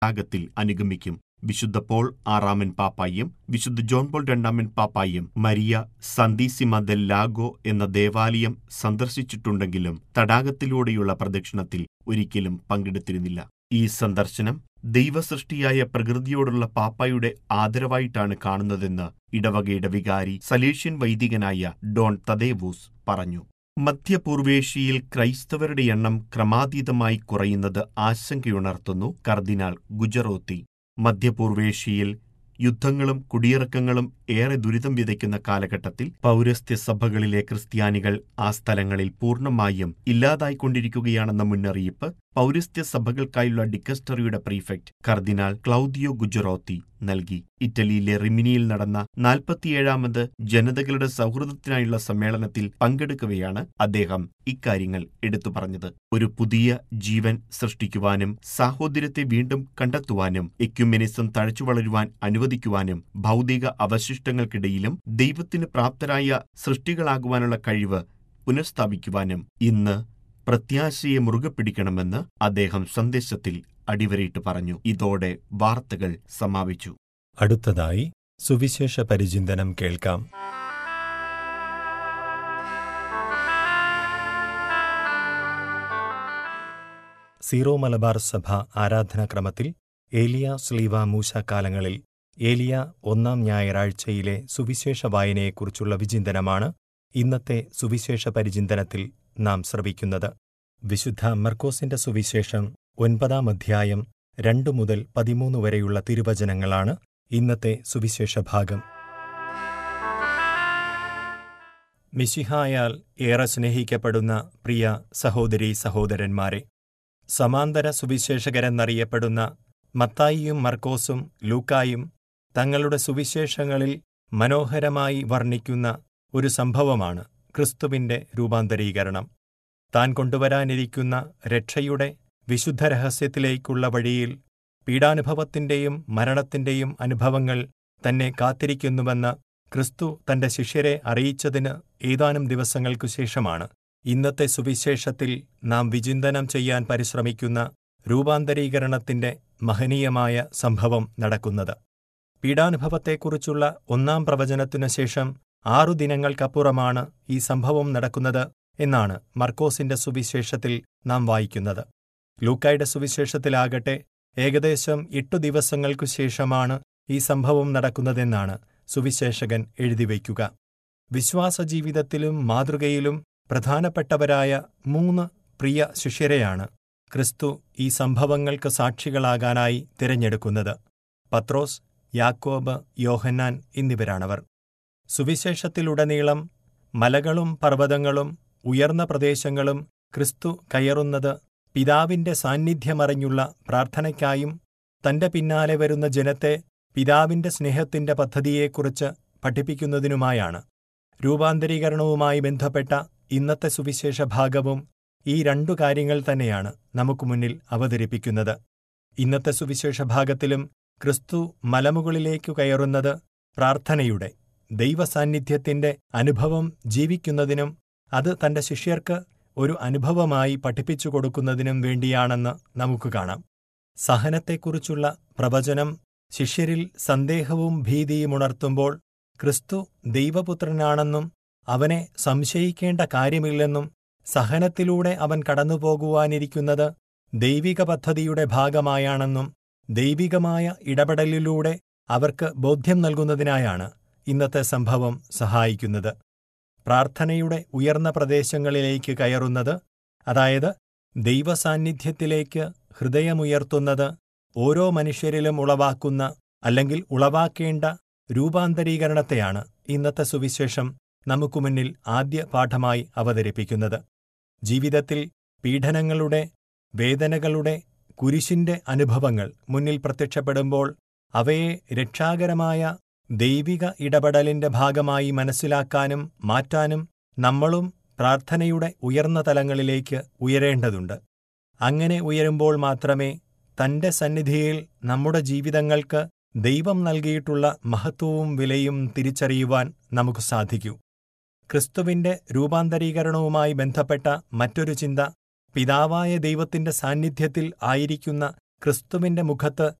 യാഗത്തിൽ അനുഗമിക്കും വിശുദ്ധ പോൾ ആറാമൻ പാപ്പായും വിശുദ്ധ ജോൺ പോൾ രണ്ടാമൻ പാപ്പായും മരിയ സന്തീസിമ ദെൽ ലാഗോ എന്ന ദേവാലയം സന്ദർശിച്ചിട്ടുണ്ടെങ്കിലും തടാകത്തിലൂടെയുള്ള പ്രദക്ഷിണത്തിൽ ഒരിക്കലും പങ്കെടുത്തിരുന്നില്ല ഈ സന്ദർശനം ദൈവസൃഷ്ടിയായ പ്രകൃതിയോടുള്ള പാപ്പായുടെ ആദരവായിട്ടാണ് കാണുന്നതെന്ന് ഇടവകയുടെ വികാരി സലേഷ്യൻ വൈദികനായ ഡോൺ തദേവൂസ് പറഞ്ഞു മധ്യപൂർവേഷ്യയിൽ ക്രൈസ്തവരുടെ എണ്ണം ക്രമാതീതമായി കുറയുന്നത് ആശങ്കയുണർത്തുന്നു കർദിനാൾ ഗുജറോത്തി മധ്യപൂർവേഷ്യയിൽ യുദ്ധങ്ങളും കുടിയിറക്കങ്ങളും ഏറെ ദുരിതം വിതയ്ക്കുന്ന കാലഘട്ടത്തിൽ പൗരസ്ത്യ സഭകളിലെ ക്രിസ്ത്യാനികൾ ആ സ്ഥലങ്ങളിൽ പൂർണ്ണമായും ഇല്ലാതായിക്കൊണ്ടിരിക്കുകയാണെന്ന മുന്നറിയിപ്പ് പൗരസ്ത്യ സഭകൾക്കായുള്ള ഡിക്കസ്റ്ററിയുടെ പ്രീഫെക്ട് കർദിനാൾ ക്ലൗദിയോ ഗുജറോത്തി നൽകി ഇറ്റലിയിലെ റിമിനിയിൽ നടന്ന നാൽപ്പത്തിയേഴാമത് ജനതകളുടെ സൗഹൃദത്തിനായുള്ള സമ്മേളനത്തിൽ പങ്കെടുക്കവെയാണ് അദ്ദേഹം ഇക്കാര്യങ്ങൾ എടുത്തു പറഞ്ഞത് ഒരു പുതിയ ജീവൻ സൃഷ്ടിക്കുവാനും സാഹോദര്യത്തെ വീണ്ടും കണ്ടെത്തുവാനും എക്യുമെനിസം തഴച്ചുവളരുവാൻ അനുവദിക്കുവാനും ഭൗതിക അവശിഷ്ടങ്ങൾക്കിടയിലും ദൈവത്തിന് പ്രാപ്തരായ സൃഷ്ടികളാകുവാനുള്ള കഴിവ് പുനഃസ്ഥാപിക്കുവാനും ഇന്ന് പ്രത്യാശയെ മുറുകെ പിടിക്കണമെന്ന് അദ്ദേഹം സന്ദേശത്തിൽ അടിവരയിട്ട് പറഞ്ഞു ഇതോടെ വാർത്തകൾ സമാപിച്ചു അടുത്തതായി സുവിശേഷ പരിചിന്തനം കേൾക്കാം സീറോ മലബാർ സഭ ആരാധനാക്രമത്തിൽ ഏലിയ സ്ലീവ മൂശ കാലങ്ങളിൽ ഏലിയ ഒന്നാം ഞായറാഴ്ചയിലെ സുവിശേഷ വായനയെക്കുറിച്ചുള്ള വിചിന്തനമാണ് ഇന്നത്തെ സുവിശേഷ പരിചിന്തനത്തിൽ നാം ശ്രവിക്കുന്നത് വിശുദ്ധ മർക്കോസിന്റെ സുവിശേഷം ഒൻപതാം അധ്യായം രണ്ടു മുതൽ പതിമൂന്ന് വരെയുള്ള തിരുവചനങ്ങളാണ് ഇന്നത്തെ സുവിശേഷ ഭാഗം മിശിഹായാൽ ഏറെ സ്നേഹിക്കപ്പെടുന്ന പ്രിയ സഹോദരീ സഹോദരന്മാരെ സമാന്തര സുവിശേഷകരെന്നറിയപ്പെടുന്ന മത്തായിയും മർക്കോസും ലൂക്കായും തങ്ങളുടെ സുവിശേഷങ്ങളിൽ മനോഹരമായി വർണ്ണിക്കുന്ന ഒരു സംഭവമാണ് ക്രിസ്തുവിന്റെ രൂപാന്തരീകരണം താൻ കൊണ്ടുവരാനിരിക്കുന്ന രക്ഷയുടെ വിശുദ്ധ രഹസ്യത്തിലേക്കുള്ള വഴിയിൽ പീഡാനുഭവത്തിന്റെയും മരണത്തിന്റെയും അനുഭവങ്ങൾ തന്നെ കാത്തിരിക്കുന്നുവെന്ന് ക്രിസ്തു തന്റെ ശിഷ്യരെ അറിയിച്ചതിന് ഏതാനും ദിവസങ്ങൾക്കു ശേഷമാണ് ഇന്നത്തെ സുവിശേഷത്തിൽ നാം വിചിന്തനം ചെയ്യാൻ പരിശ്രമിക്കുന്ന രൂപാന്തരീകരണത്തിന്റെ മഹനീയമായ സംഭവം നടക്കുന്നത് പീഡാനുഭവത്തെക്കുറിച്ചുള്ള ഒന്നാം പ്രവചനത്തിനു ശേഷം ആറു ദിനങ്ങൾക്കപ്പുറമാണ് ഈ സംഭവം നടക്കുന്നത് എന്നാണ് മർക്കോസിന്റെ സുവിശേഷത്തിൽ നാം വായിക്കുന്നത് ലൂക്കായുടെ സുവിശേഷത്തിലാകട്ടെ ഏകദേശം എട്ടു ദിവസങ്ങൾക്കു ശേഷമാണ് ഈ സംഭവം നടക്കുന്നതെന്നാണ് സുവിശേഷകൻ എഴുതിവയ്ക്കുക വിശ്വാസജീവിതത്തിലും മാതൃകയിലും പ്രധാനപ്പെട്ടവരായ മൂന്ന് പ്രിയ ശിഷ്യരെയാണ് ക്രിസ്തു ഈ സംഭവങ്ങൾക്ക് സാക്ഷികളാകാനായി തിരഞ്ഞെടുക്കുന്നത് പത്രോസ് യാക്കോബ് യോഹന്നാൻ എന്നിവരാണവർ സുവിശേഷത്തിലുടനീളം മലകളും പർവ്വതങ്ങളും ഉയർന്ന പ്രദേശങ്ങളും ക്രിസ്തു കയറുന്നത് പിതാവിന്റെ സാന്നിധ്യമറിഞ്ഞുള്ള പ്രാർത്ഥനയ്ക്കായും തന്റെ പിന്നാലെ വരുന്ന ജനത്തെ പിതാവിന്റെ സ്നേഹത്തിന്റെ പദ്ധതിയെക്കുറിച്ച് പഠിപ്പിക്കുന്നതിനുമായാണ് രൂപാന്തരീകരണവുമായി ബന്ധപ്പെട്ട ഇന്നത്തെ സുവിശേഷ ഭാഗവും ഈ രണ്ടു കാര്യങ്ങൾ തന്നെയാണ് നമുക്ക് മുന്നിൽ അവതരിപ്പിക്കുന്നത് ഇന്നത്തെ സുവിശേഷ ഭാഗത്തിലും ക്രിസ്തു മലമുകളിലേക്കു കയറുന്നത് പ്രാർത്ഥനയുടെ ദൈവസാന്നിധ്യത്തിന്റെ അനുഭവം ജീവിക്കുന്നതിനും അത് തന്റെ ശിഷ്യർക്ക് ഒരു അനുഭവമായി പഠിപ്പിച്ചു കൊടുക്കുന്നതിനും വേണ്ടിയാണെന്ന് നമുക്ക് കാണാം സഹനത്തെക്കുറിച്ചുള്ള പ്രവചനം ശിഷ്യരിൽ സന്ദേഹവും ഭീതിയും ഉണർത്തുമ്പോൾ ക്രിസ്തു ദൈവപുത്രനാണെന്നും അവനെ സംശയിക്കേണ്ട കാര്യമില്ലെന്നും സഹനത്തിലൂടെ അവൻ കടന്നുപോകുവാനിരിക്കുന്നത് ദൈവിക പദ്ധതിയുടെ ഭാഗമായാണെന്നും ദൈവികമായ ഇടപെടലിലൂടെ അവർക്ക് ബോധ്യം നൽകുന്നതിനായാണ് ഇന്നത്തെ സംഭവം സഹായിക്കുന്നത് പ്രാർത്ഥനയുടെ ഉയർന്ന പ്രദേശങ്ങളിലേക്ക് കയറുന്നത് അതായത് ദൈവസാന്നിധ്യത്തിലേക്ക് ഹൃദയമുയർത്തുന്നത് ഓരോ മനുഷ്യരിലും ഉളവാക്കുന്ന അല്ലെങ്കിൽ ഉളവാക്കേണ്ട രൂപാന്തരീകരണത്തെയാണ് ഇന്നത്തെ സുവിശേഷം നമുക്കു മുന്നിൽ ആദ്യ പാഠമായി അവതരിപ്പിക്കുന്നത് ജീവിതത്തിൽ പീഡനങ്ങളുടെ വേദനകളുടെ കുരിശിന്റെ അനുഭവങ്ങൾ മുന്നിൽ പ്രത്യക്ഷപ്പെടുമ്പോൾ അവയെ രക്ഷാകരമായ ദൈവിക ഇടപെടലിന്റെ ഭാഗമായി മനസ്സിലാക്കാനും മാറ്റാനും നമ്മളും പ്രാർത്ഥനയുടെ ഉയർന്ന തലങ്ങളിലേക്ക് ഉയരേണ്ടതുണ്ട് അങ്ങനെ ഉയരുമ്പോൾ മാത്രമേ തന്റെ സന്നിധിയിൽ നമ്മുടെ ജീവിതങ്ങൾക്ക് ദൈവം നൽകിയിട്ടുള്ള മഹത്വവും വിലയും തിരിച്ചറിയുവാൻ നമുക്ക് സാധിക്കൂ ക്രിസ്തുവിന്റെ രൂപാന്തരീകരണവുമായി ബന്ധപ്പെട്ട മറ്റൊരു ചിന്ത പിതാവായ ദൈവത്തിന്റെ സാന്നിധ്യത്തിൽ ആയിരിക്കുന്ന ക്രിസ്തുവിന്റെ മുഖത്ത്